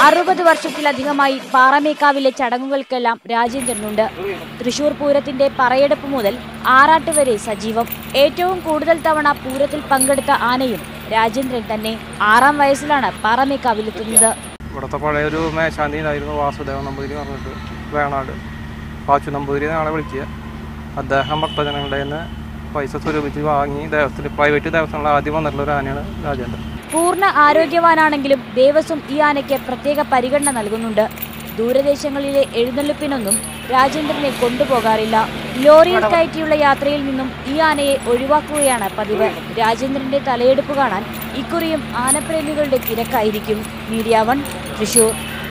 അറുപത് വർഷത്തിലധികമായി പാറമേക്കാവിലെ ചടങ്ങുകൾക്കെല്ലാം രാജേന്ദ്രനുണ്ട് തൃശൂർ പൂരത്തിന്റെ പറയെടുപ്പ് മുതൽ ആറാട്ട് വരെ സജീവം ഏറ്റവും കൂടുതൽ തവണ പൂരത്തിൽ പങ്കെടുത്ത ആനയും രാജേന്ദ്രൻ തന്നെ ആറാം വയസ്സിലാണ് പാറമേക്കാവിലെത്തുന്നത് ഇവിടുത്തെ പഴയൊരു മേശാന്തി ഉണ്ടായിരുന്നു വാസുദേവ നമ്പൂതിരി പറഞ്ഞിട്ട് വേണാട് പാച്ചു നമ്പൂതിരി ഞങ്ങളെ വിളിക്കുക അദ്ദേഹം ഭക്തജനങ്ങളുടെ നിന്ന് പൈസ സ്വരൂപിച്ച് വാങ്ങി ദേവസ്ഥത്തിൽ പ്രൈവറ്റ് ദേവസ്ഥങ്ങളിൽ ആദ്യം വന്നിട്ടുള്ള ഒരു ആനയാണ് രാജേന്ദ്രൻ പൂർണ്ണ ആരോഗ്യവാനാണെങ്കിലും ദേവസ്വം ഈ ആനയ്ക്ക് പ്രത്യേക പരിഗണന നൽകുന്നുണ്ട് ദൂരദേശങ്ങളിലെ എഴുന്നള്ളിപ്പിനൊന്നും രാജേന്ദ്രനെ കൊണ്ടുപോകാറില്ല ലോറിയിൽ കയറ്റിയുള്ള യാത്രയിൽ നിന്നും ഈ ആനയെ ഒഴിവാക്കുകയാണ് പതിവ് രാജേന്ദ്രന്റെ തലയെടുപ്പ് കാണാൻ ഇക്കുറിയും ആനപ്രേമികളുടെ തിരക്കായിരിക്കും മീഡിയ വൺ തൃശൂർ